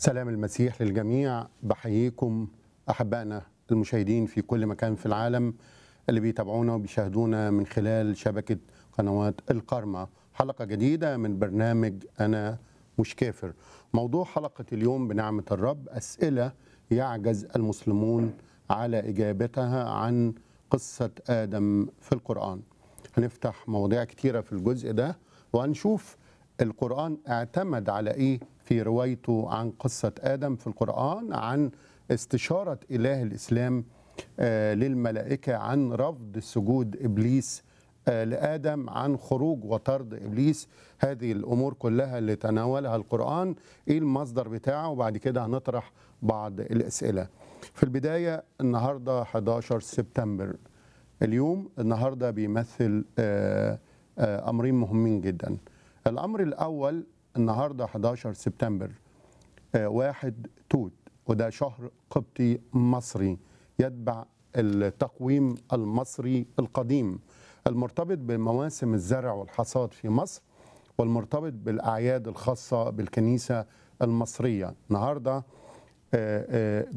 سلام المسيح للجميع بحييكم احبائنا المشاهدين في كل مكان في العالم اللي بيتابعونا وبيشاهدونا من خلال شبكه قنوات القرمه حلقه جديده من برنامج انا مش كافر موضوع حلقه اليوم بنعمه الرب اسئله يعجز المسلمون على اجابتها عن قصه ادم في القران هنفتح مواضيع كتيره في الجزء ده وهنشوف القرآن اعتمد على إيه في روايته عن قصة آدم في القرآن عن استشارة إله الإسلام آه للملائكة عن رفض سجود إبليس آه لآدم عن خروج وطرد إبليس هذه الأمور كلها اللي تناولها القرآن إيه المصدر بتاعه وبعد كده هنطرح بعض الأسئلة في البداية النهاردة 11 سبتمبر اليوم النهاردة بيمثل آه أمرين مهمين جداً الامر الاول النهارده 11 سبتمبر آه واحد توت وده شهر قبطي مصري يتبع التقويم المصري القديم المرتبط بمواسم الزرع والحصاد في مصر والمرتبط بالاعياد الخاصه بالكنيسه المصريه النهارده آه آه